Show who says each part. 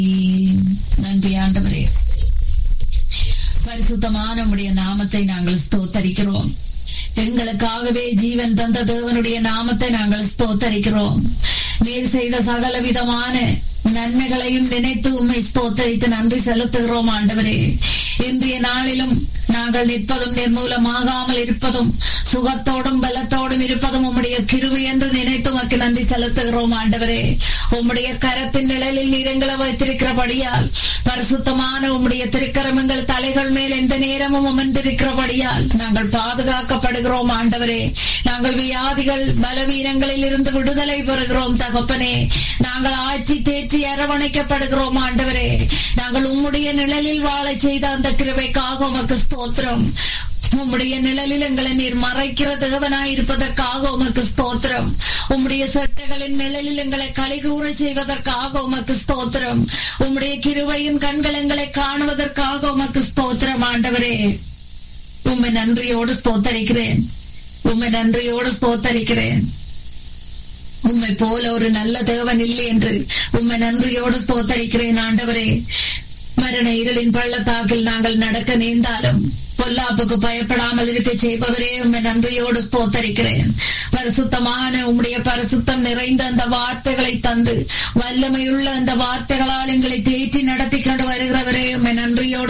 Speaker 1: நன்றி ஆண்டவரே பரிசுத்தமான உடைய நாமத்தை நாங்கள் ஸ்தோத்தரிக்கிறோம் எங்களுக்காகவே ஜீவன் தந்த தேவனுடைய நாமத்தை நாங்கள் ஸ்தோத்தரிக்கிறோம் நீர் செய்த சகல விதமான நன்மைகளையும் நினைத்து உண்மை ஸ்தோத்தரித்து நன்றி செலுத்துகிறோம் ஆண்டவரே இன்றைய நாளிலும் நாங்கள் நிற்பதும் நிர்மூலமாகாமல் இருப்பதும் சுகத்தோடும் பலத்தோடும் இருப்பதும் உம்முடைய கிருவி என்று நினைத்து உமக்கு நன்றி செலுத்துகிறோம் ஆண்டவரே உம்முடைய கரத்தின் நிழலில் நீரங்களை வைத்திருக்கிறபடியால் பரிசுத்தமான உம்முடைய திருக்கரமங்கள் தலைகள் மேல் எந்த நேரமும் அமர்ந்திருக்கிறபடியால் நாங்கள் பாதுகாக்கப்படுகிறோம் ஆண்டவரே நாங்கள் வியாதிகள் பலவீனங்களில் இருந்து விடுதலை பெறுகிறோம் தகப்பனே நாங்கள் ஆட்சி தேற்றி அரவணைக்கப்படுகிறோம் ஆண்டவரே நாங்கள் உம்முடைய நிழலில் வாழ செய்த அந்த கிருபைக்காக உமக்கு ஸ்தோத்திரம் உம்முடைய நிழலில் எங்களை நீர் மறைக்கிற தேவனாய் இருப்பதற்காக உமக்கு ஸ்தோத்திரம் உம்முடைய சட்டைகளின் நிழலில் எங்களை கலிகூற செய்வதற்காக உமக்கு ஸ்தோத்திரம் உம்முடைய கிருவையின் கண்கள் எங்களை காணுவதற்காக உமக்கு ஸ்தோத்திரம் ஆண்டவரே உம்மை நன்றியோடு ஸ்தோத்தரிக்கிறேன் உம்மை நன்றியோடு ஸ்தோத்தரிக்கிறேன் உம்மை போல ஒரு நல்ல தேவன் இல்லை என்று உம்மை நன்றியோடு ஸ்தோத்தரிக்கிறேன் ஆண்டவரே மரண இருளின் பள்ளத்தாக்கில் நாங்கள் நடக்க நேர்ந்தாலும் பொல்லாப்புக்கு பயப்படாமல் இருக்க செய்பவரே உண்மை நன்றியோடு ஸ்தோத்தரிக்கிறேன் பரிசுத்தமான உம்முடைய பரிசுத்தம் நிறைந்த அந்த வார்த்தைகளை தந்து வல்லமையுள்ள அந்த வார்த்தைகளால் எங்களை தேற்றி நடத்தி கொண்டு வருகிறவரே உண்மை நன்றியோடு